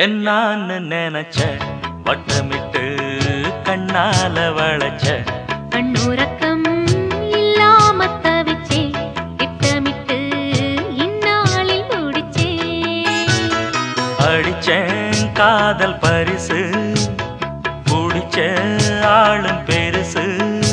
என்னான்னு நினைச்ச வட்டமிட்டு கண்ணால வளைச்ச கண்ணுறக்கம் இல்லாம தவிச்சே திட்டமிட்டு இந்நாளில் முடிச்சே அடிச்சேன் காதல் பரிசு புடிச்ச ஆளும் பெருசு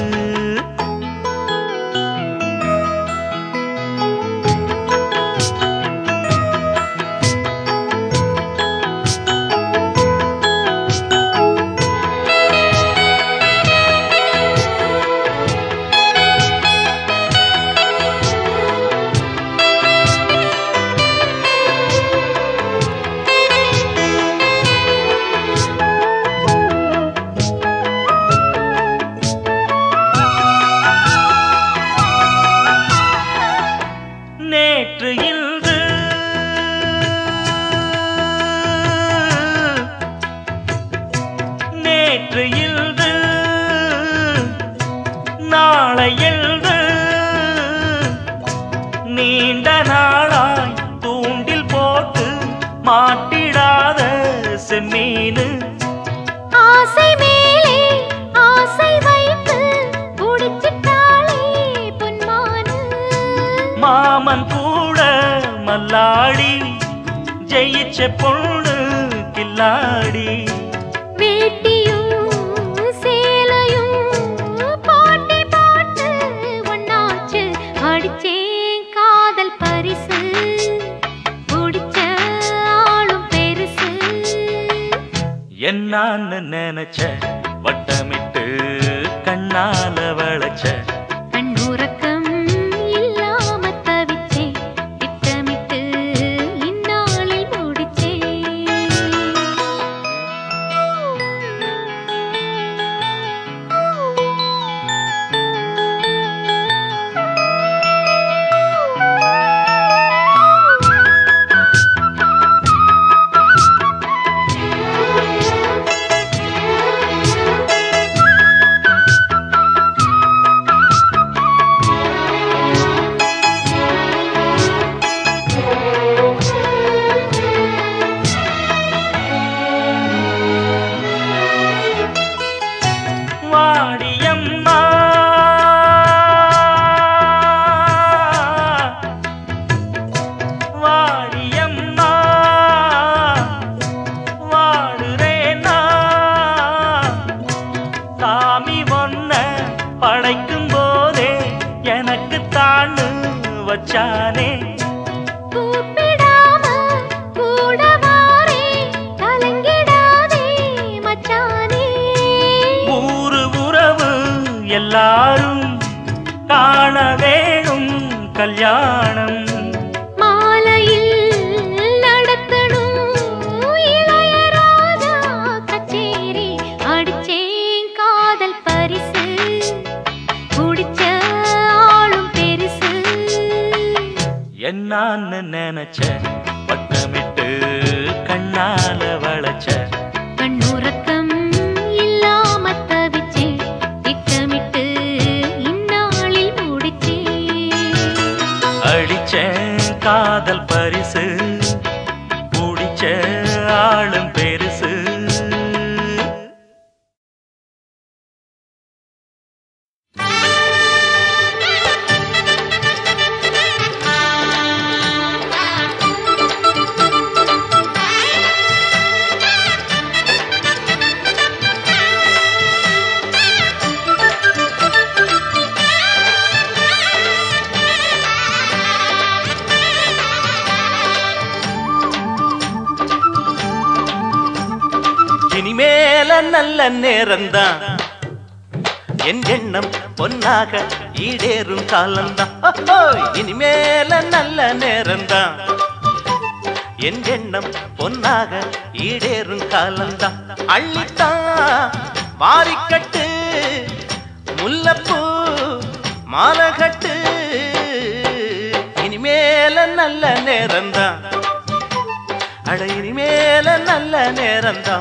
நேற்று இன்று நேற்று இன்று நாளை எழுது நீண்ட நாளாய் தூண்டில் போட்டு மாட்டிடாத செம்மீனு ஆசை மேலே ஆசை வைத்து முடிச்சிட்டாளே பொன்மானு மாமன் கூட மல்லாடி ஜெயிச்ச பொண்ணு கில்லாடி வேட்டியும் சேலையும் போட்டி போட்டு ஒன்னாச்சு அடிச்சேன் காதல் பரிசு பிடிச்ச ஆளும் பெருசு என்னான்னு நினைச்ச வட்டமிட்டு கண்ணால வளைச்ச கண்ணுறக்கம் இல்லாம தவிச்சே திட்டமிட்டு இந்நாளில் முடிச்சே வாடியம்மா வாடியம்மா வாடுறேனா சாமி ஒன்ன படைக்கும் போதே எனக்கு தாண்டு வச்சானே கூப்பிடாம கூட வாரே கலங்கிடாதே மச்சானே ஊரு உறவு எல்லாரும் காண வேணும் கல்யாணம் மாலையில் நடத்தணும் இளையராஜா கச்சேரி அடிச்சேன் காதல் பரிசு குடிச்ச ஆளும் பெருசு என்னான்னு நினைச்ச வட்டமிட்டு கண்ணால வளைச்ச கண்ணுறக்கம் இல்லாம தவிச்சே திட்டமிட்டு இந்நாளில் முடிச்சே அடிச்சேன் காதல் பரிசு புடிச்ச ஆளும் பெருசு இனிமேல நல்ல நேரம்தான் என் எண்ணம் பொன்னாக ஈடேறும் காலம்தான் ஓஹோ, இனிமேல நல்ல நேரம்தான் என் எண்ணம் பொன்னாக ஈடேறும் காலம்தான் அள்ளித்தான் மாறிக்கட்டு முல்லப்பூ மாலகட்டு இனிமேல நல்ல நேரம்தான் அட இனிமேல நல்ல நேரம்தான்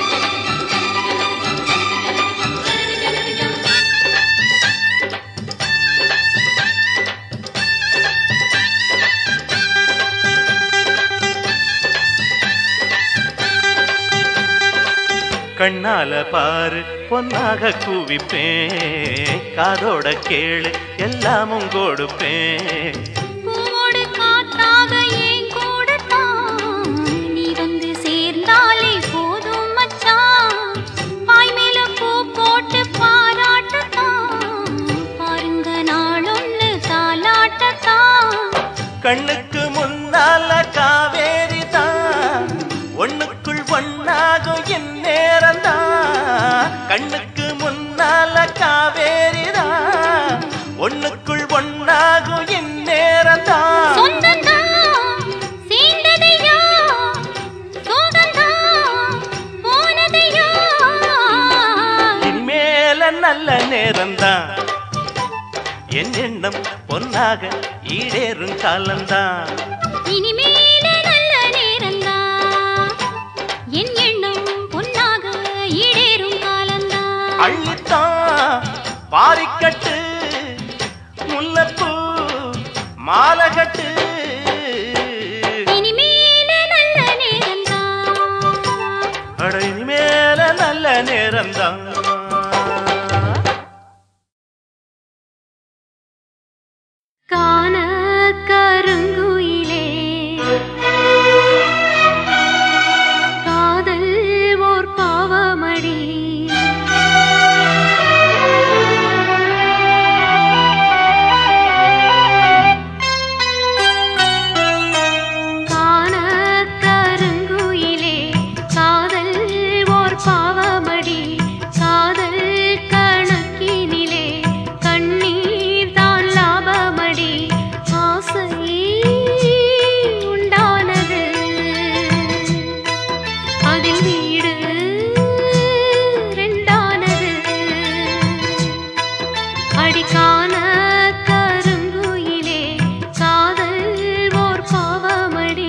கண்ணால பாரு பொன்னாக கூவிப்பேன் காதோட கேளு எல்லாமும் கொடுப்பேன் பூவோடு காத்தாக ஏன் கூடத்தான் நீ வந்து சேர்ந்தாலே போதும் மச்சான் பாய் மேல பூ போட்டு பாராட்டத்தான் பாருங்க நாளொன்னு தாலாட்டத்தான் கண்ணுக்கு முன்னால காவேரி தான் ஒண்ணுக்குள் ஒண்ணாகும் என் நேரம் தான் கண்ணுக்கு முன்னால காவேரி தான் ஒண்ணுக்குள் ஒண்ணாகும் என் நேரம் தான் சொந்தந்தான் சேர்ந்ததையா சோகந்தான் போனதையா இனிமேல நல்ல நேரம்தான் என் எண்ணம் பொன்னாக ஈடேறும் காலம்தான் இனிமேல நல்ல நேரந்தான் என் எண்ணம் பொன்னாக ஈடேறும் காலந்தான் அள்ளித்தான் பாரிக்கட்டு முல்லப்பூ மாலகட்டு இனிமேல நல்ல நேரந்தான் அட இனிமேல நல்ல நேரம்தான் காண கருங்குயிலே காதல் ஓர் பாவமடி காண கருங்குயிலே காதல் ஓர் பாவமடி காதல் கணக்கினிலே கண்ணீர் தான் லாபமடி ஆசை உண்டானது அதில் வீடு ரெண்டானது அடிக்கான கருங்குயிலே காதல் ஓர் பாவமடி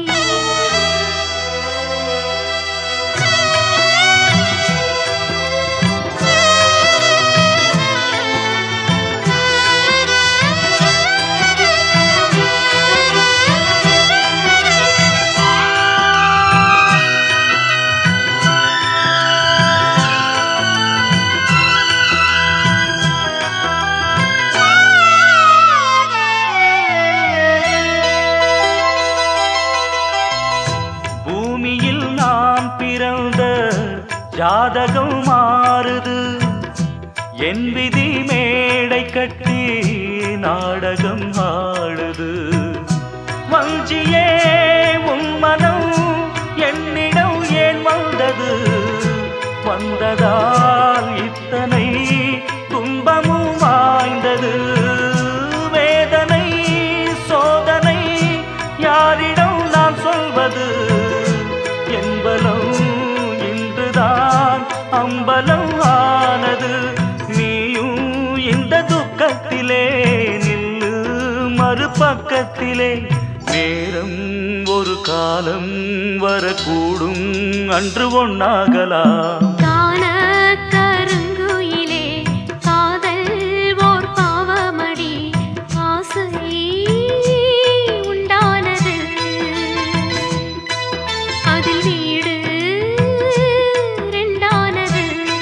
பூமியில் நாம் பிறந்த ஜாதகம் மாறுது என் விதி மேடை கட்டி நாடகம் ஆடுது வஞ்சியே உன் மனம் என்னிடம் ஏன் வந்தது வந்ததால் இத்தனை துன்பமும் வாய்ந்தது வேதனை சோதனை யாரிடம் நான் சொல்வது என்பலம் இன்றுதான் அம்பலம் ஆனது நீயும் இந்த துக்கத்திலே நில்லு மறுபக்கத்திலே நேரம் ஒரு காலம் வரக்கூடும் அன்று ஒன்னாகலாம் காண கருங்குயிலே காதல் ஓர் பாவமடி ஆசை உண்டானது அதில் வீடு ரெண்டானது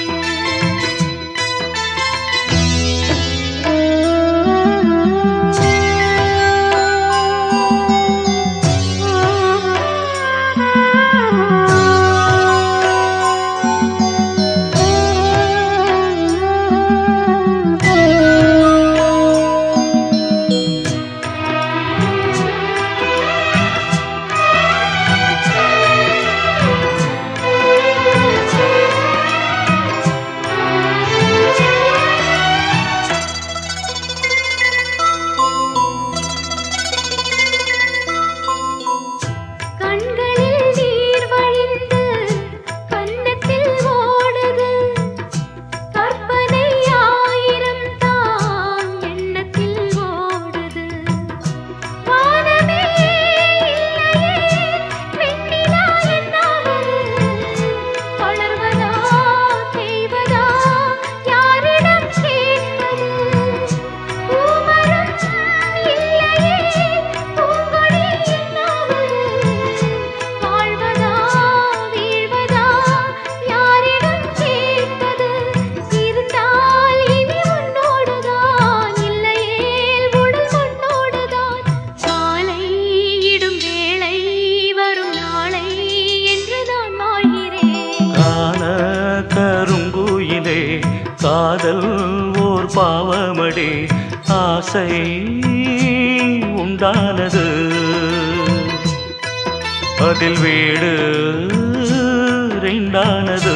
கண்களில் நீர் வழிந்து கன்னத்தில் ஓடுது கற்பனை ஆயிரம் தான் எண்ணத்தில் ஓடுது வானமே இல்லையே வெண்ணிலா என்னாவது வளர்வதா தேய்வதா யாரிடம் கேட்பது பூமரம் இல்லையே பூங்கொடி என்னாவது வாழ்வதா வீழ்வதா யாரிடம் கேட்பது இருந்தால் இனி உன்னோடுதான் இல்லையேல் உடல் உன்னோடுதான் காலை இடும் வேளை வரும் நாளை என்று நான் வாழ்கிறேன் காண கருங்குயிலே காதல் ஓர் பாவமடி ஆசை உண்டானது அதில் வீடு ரெண்டானது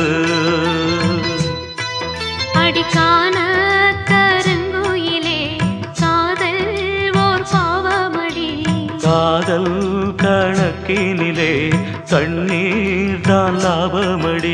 அடிக்கான கருங்குயிலே காதல் ஓர் பாவமடி காதல் கணக்கினிலே தண்ணீர் தான் லாபமடி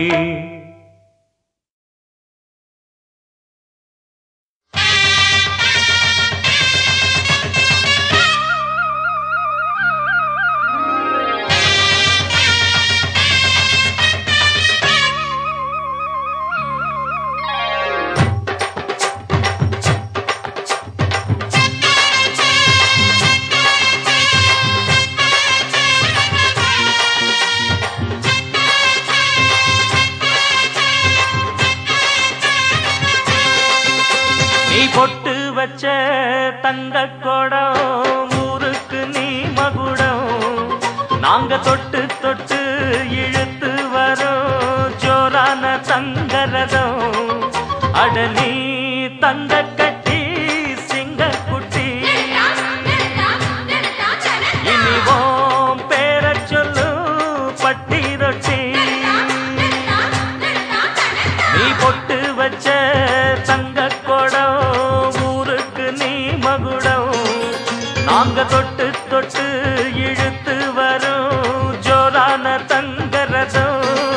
நீ பொட்டு வச்ச தங்க குடம் ஊருக்கு நீ மகுடம் நாங்க தொட்டு தொட்டு இழுத்து வரோம் ஜோரான தங்கரதம் அடலி தங்க கட்டி சிங்க குட்டி இனிவோம் பேர சொல்லு பட்டி ரொட்டி நீ பொட்டு வச்ச தங்க குடம் ஊருக்கு நீ மகுடம் நாங்க தொட்டு தொட்டு இழுத்து வரோம் ஜோரான தங்கரதம்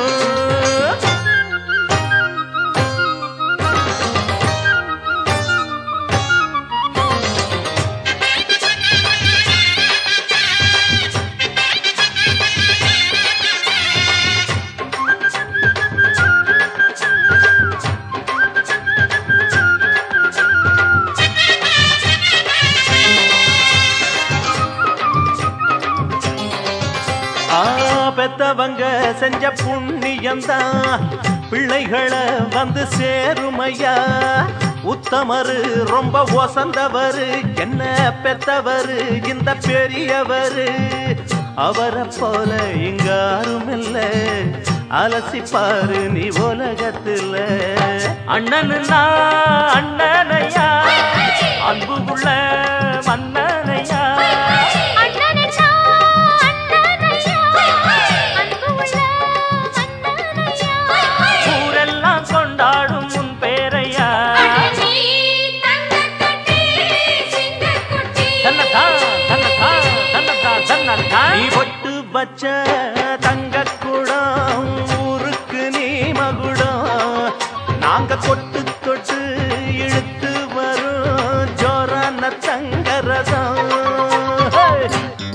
ஆ பெத்தவங்க செஞ்ச புண்ணியம்தான் பிள்ளைகளை வந்து சேருமையா உத்தமரு ரொம்ப ஒசந்தவரு என்ன பெத்தவரு இந்த பெரியவரு அவரை போல இங்க யாரும் இல்ல அலசிப்பாரு நீ உலகத்துல அண்ணனுன்னா அண்ணனையா அன்பு உள்ள மன்னனையா அண்ணனச்சா அண்ணனையா அன்பு உள்ள மன்னனையா ஊரெல்லாம் கொண்டாடும் உன் பேரையா தன்னதா தன்னதா தன்னதா தன்னதா நீ பொட்டு வச்ச தங்க குடம் ஊருக்கு நீ மகுடம் நாங்க கொட்டு தொட்டு இழுத்து வரும் ஜோரான தங்கரதம் ஹே!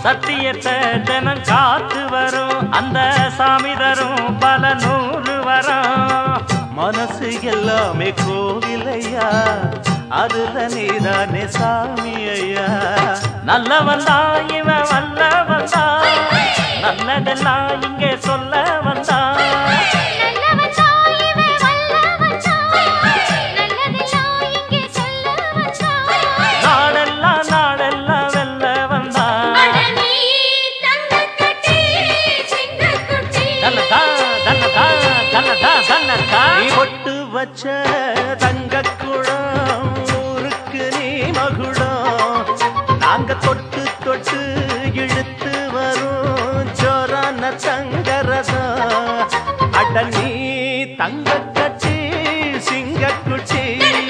சத்தியத்தை தினம் காத்து வரும் அந்த சாமி தரும் பல நூறு வரும் மனசு எல்லாமே கோவிலையா அதுல நீதானே சாமி ஐயா நல்லவன் தான் இவன் வல்லவன் தான் நல்லதெல்லாம் இங்கே சொல்ல வந்தான் நல்லவன் தான் இவன் வல்லவன் தான் நல்லதெல்லாம் இங்கே சொல்ல வந்தான் நாடெல்லாம் நாடெல்லாம் வெல்ல வந்தான் அட நீ தங்கக்கட்டி சிங்கக்குட்டி தன்னதா தன்னதா தன்னதா தன்னதா நீ பொட்டு வச்ச தங்க குடம் ஊருக்கு நீ மகுடம் நாங்க தொட்டு தொட்டு இழுத்து வரும் ஜோரான தங்கரதம் அட நீ தங்க கட்டி சிங்கக்குட்டி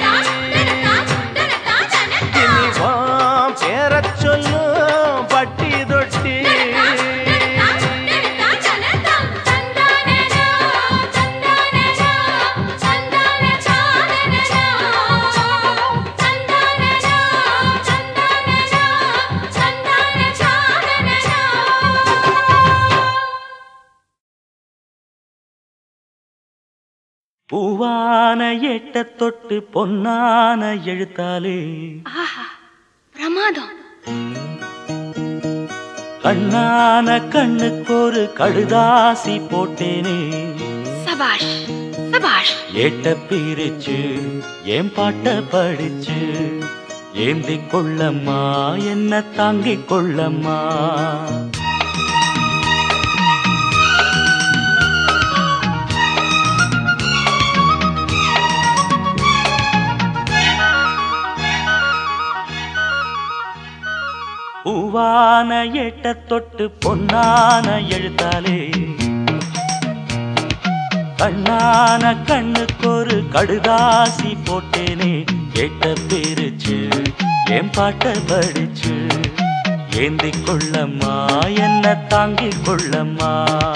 இனிவாம் பேரச் சொல்லும் பட்டி தொட்டி பூவான எட்ட தொட்டு பொன்னான எழுத்தாலே பிரமாதம் கண்ணான கண்ணுக்கு ஒரு கடுதாசி போட்டேனே சபாஷ் சபாஷ் ஏட்ட பிரிச்சு ஏன் பாட்ட படிச்சு ஏந்தி கொள்ளம்மா என்ன தாங்கிக் கொள்ளம்மா பூவான எட்ட தொட்டு பொன்னான எழுத்தாலே கண்ணான கண்ணுக்கு ஒரு கடுதாசி போட்டேனே கேட்ட பிரிச்சு என் பாட்ட படிச்சு ஏந்தி கொள்ளம்மா என்ன தாங்கிக் கொள்ளம்மா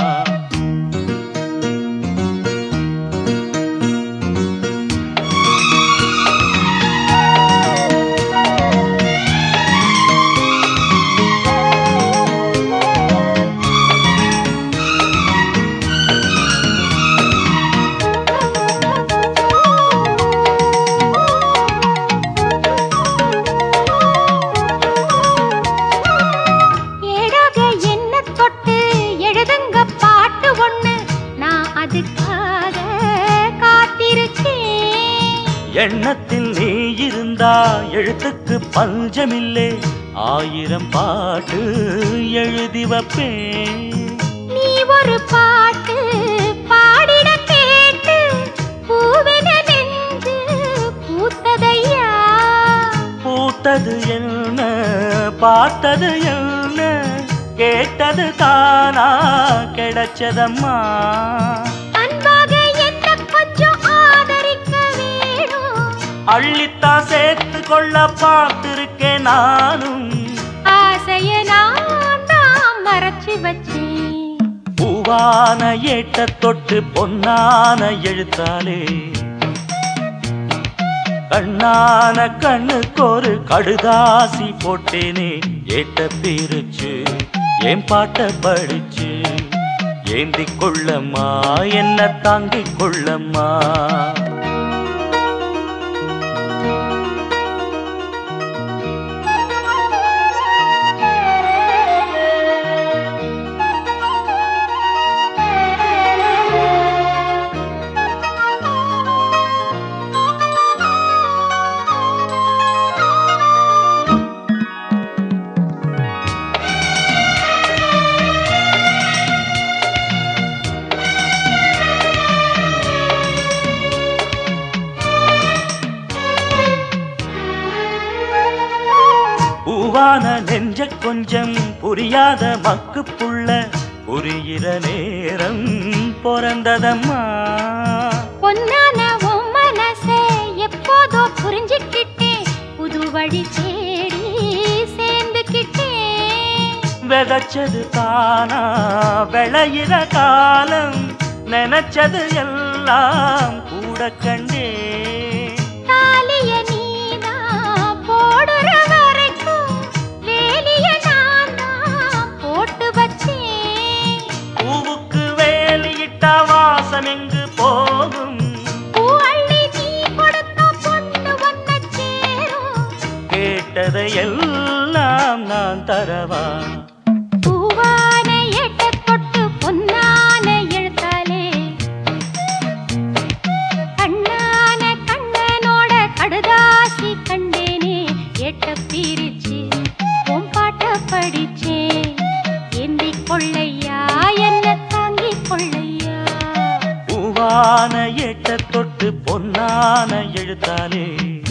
ஏடாக என்ன தொட்டு எழுதுங்க பாட்டு ஒண்ணு நான் அதுக்காக காத்திருக்கேன் எண்ணத்தில் நீ இருந்தா எழுத்துக்கு பஞ்சமில்லே ஆயிரம் பாட்டு எழுதி வைப்பேன் நீ ஒரு பாட்டு பாடிட கேட்டு பூவென நெஞ்சு பூத்ததையா பூத்தது என்ன பார்த்தது என்ன கேட்டது தானா கிடைச்சதம்மா அன்பாக என்ன கொஞ்சம் ஆதரிக்க வேணும் அள்ளித்தான் சேர்த்து கொள்ள பார்த்திருக்கேன் நானும் ஆசைய நான் தான் மறைச்சு வச்சேன் பூவான ஏட்ட தொட்டு பொன்னான எழுத்தாலே கண்ணான கண்ணுக்கு ஒரு கடுதாசி போட்டேனே ஏட்ட பிரிச்சு என் பாட்ட படிச்சு ஏந்தி கொள்ளம்மா என்ன தாங்கிக் கொள்ளம்மா பூவான நெஞ்ச கொஞ்சம் புரியாத மக்கு புள்ள புரிகிற நேரம் பிறந்ததம்மா பொன்னான உன் மனசை எப்போதோ புரிஞ்சுக்கிட்டேன் புது வழி தேடி சேர்ந்துக்கிட்டேன் விதைச்சது தானா விளையிற காலம் நினைச்சது எல்லாம் கூட கண்டே தாலிய நீதான் போடுற வரைக்கும் வேலிய நான் தான் தரவா பூவான ஏட்ட தொட்டு பொன்னான எழுத்தாலே கண்ணான கண்ணனோட கடுதாசி கண்டேனே ஏட்ட பிரிச்சு உன் பாட்ட படிச்சேன் ஏந்தி கொள்ளையா என்ன தாங்கி கொள்ளையா பூவான ஏட்ட தொட்டு பொன்னான எழுத்தாலே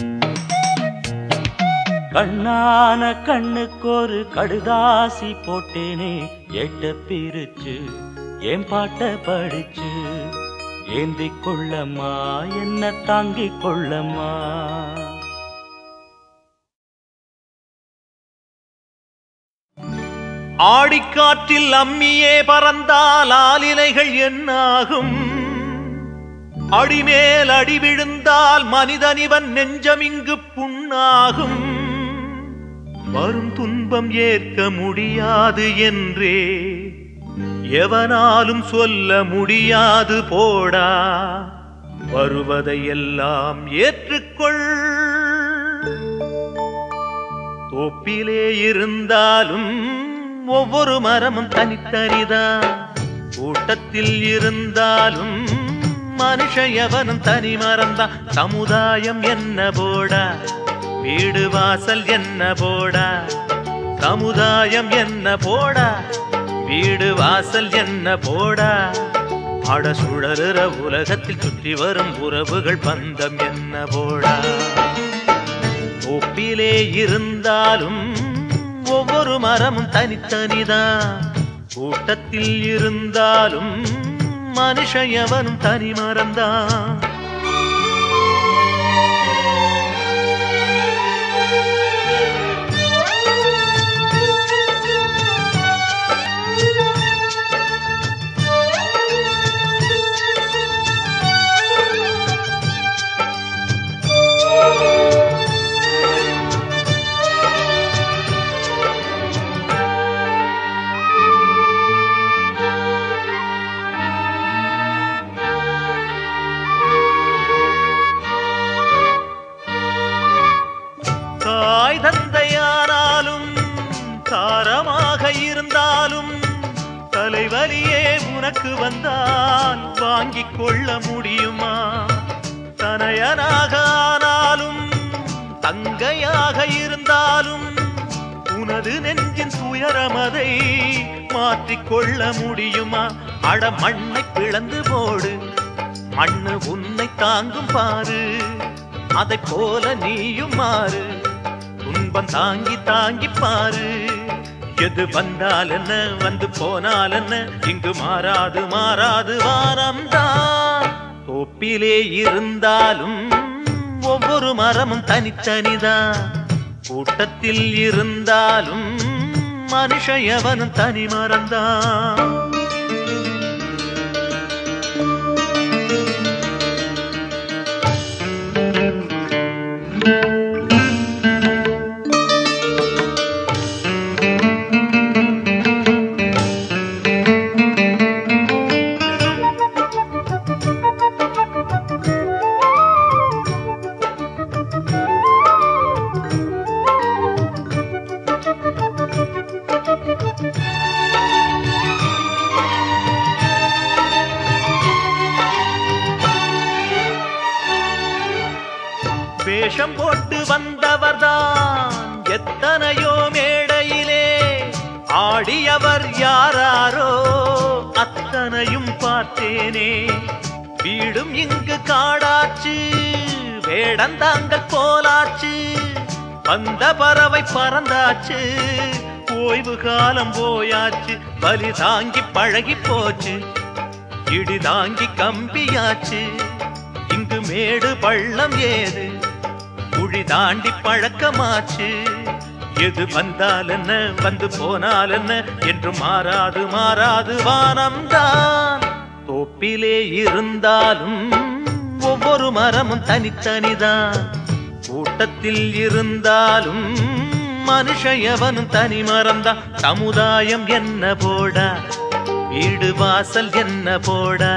கண்ணான கண்ணுக்கொரு கடுதாசி போட்டேனே எட்ட பிரிச்சு என் பாட்ட படிச்சு ஏந்திக் கொள்ளம்மா என்ன தாங்கிக் கொள்ளம்மா ஆடிக்காற்றில் அம்மியே பறந்தால் ஆலிலைகள் என்னாகும் அடிமேல் அடி விழுந்தால் மனிதனிவன் நெஞ்சமிங்கு புண்ணாகும் வரும் துன்பம் ஏற்க முடியாது என்றே எவனாலும் சொல்ல முடியாது போடா வருவதையெல்லாம் ஏற்றுக்கொள் தோப்பிலே இருந்தாலும் ஒவ்வொரு மரமும் தனித்தனிதான் கூட்டத்தில் இருந்தாலும் மனுஷ எவனும் தனி மரம்தான் சமுதாயம் என்ன போடா வீடு வாசல் என்ன போடா சமுதாயம் என்ன போடா வீடு வாசல் என்ன போடா அட சுழலுற உலகத்தில் சுற்றி வரும் உறவுகள் பந்தம் என்ன போடா ஒப்பிலே இருந்தாலும் ஒவ்வொரு மரமும் தனித்தனிதான் கூட்டத்தில் இருந்தாலும் மனுஷ எவனும் தனி மரம்தான் தாய் தந்தையானாலும் தாரமாக இருந்தாலும் தலைவலியே உனக்கு வந்தால் வாங்கிக் கொள்ள முடியுமா தனையனாக ஆனாலும் தங்கையாக இருந்தாலும் உனது நெஞ்சின் துயரமதை மாற்றிக் கொள்ள முடியுமா அட மண்ணை பிளந்து போடு மண்ணு உன்னை தாங்கும் பாரு அதை போல நீயும் மாறு துன்பம் தாங்கி தாங்கி பாரு எது வந்தால் என்ன வந்து போனால் என்ன இங்கு மாறாது மாறாது வாரம்தான் தோப்பிலே இருந்தாலும் ஒவ்வொரு மரமும் தனித்தனிதான் கூட்டத்தில் இருந்தாலும் மனுஷ எவனும் தனி மரம்தான் வேஷம் போட்டு வந்தவர்தான் எத்தனையோ மேடையிலே ஆடியவர் யாராரோ அத்தனையும் பார்த்தேனே வீடும் இங்கு காடாச்சு வேடந்தாங்கள் போலாச்சு வந்த பறவை பறந்தாச்சு ஓய்வு காலம் போயாச்சு பலி தாங்கி பழகி போச்சு இடி தாங்கி கம்பியாச்சு இங்கு மேடு பள்ளம் ஏது குழி தாண்டி பழக்கமாச்சு எது வந்தால் என்ன வந்து போனால் என்ன என்று மாறாது மாறாது வானம்தான் தோப்பிலே இருந்தாலும் ஒவ்வொரு மரமும் தனித்தனிதான் கூட்டத்தில் இருந்தாலும் மனுஷ எவனும் தனி மரம்தான் சமுதாயம் என்ன போடா வீடு வாசல் என்ன போடா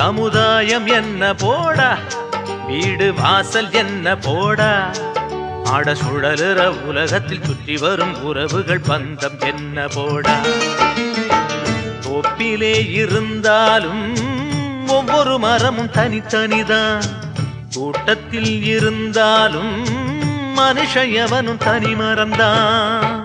சமுதாயம் என்ன போடா வீடு வாசல் என்ன போடா ஆட சுழலுற உலகத்தில் சுற்றி வரும் உறவுகள் பந்தம் என்ன போடா தோப்பிலே இருந்தாலும் ஒவ்வொரு மரமும் தனித்தனிதான் கூட்டத்தில் இருந்தாலும் மனுஷ எவனும் தனி மரம்தான்